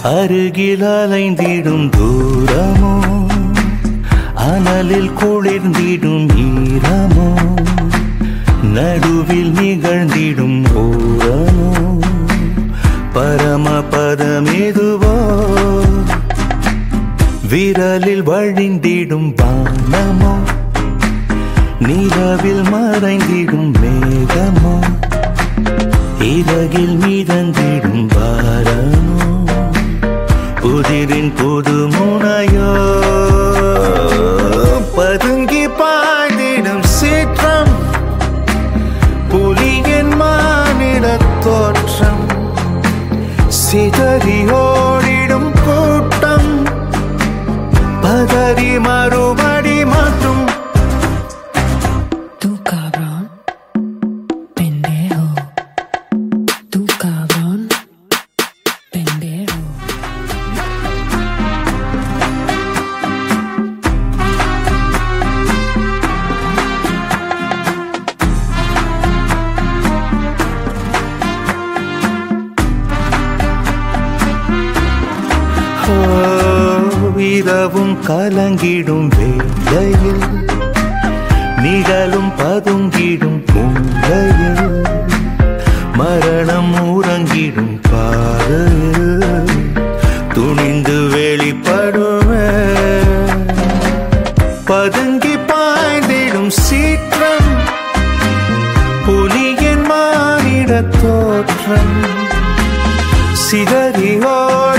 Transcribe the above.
அருகில் அலைந்திடும் தூரமோ அனலில் குளிர்ந்திடும் ஈரமோ நடுவில் நிகழ்ந்திடும் ஓரமோ பரமபதமெதுவோ விரலில் வழிந்திடும் வானமோ நிலவில் மறைந்திடும் மேகமோ இலகில் மீதந்திடும் பாரமோ புதிரின் புது முனையோ பதுங்கி பாய்ந்திடும் சீற்றம் புலியின் மானிட தோற்றம் சிதறி ஓடிடும் கூட்டம் பதறி மறுபடி மாற்றும் Tú cabrón, pendejo. Tú cabrón, pendejo. ஓ, இரவும் கலங்கிடும் வேளையில் நிழலும் பதுங்கிடும் பூங்கையில் மரணம் உறங்கிடும் பாதையில் துணிந்து வெளிப்படுவே பதுங்கி பாய்ந்திடும் சீற்றம் புலியின் மானிட தோற்றம் சிதறி ஓடி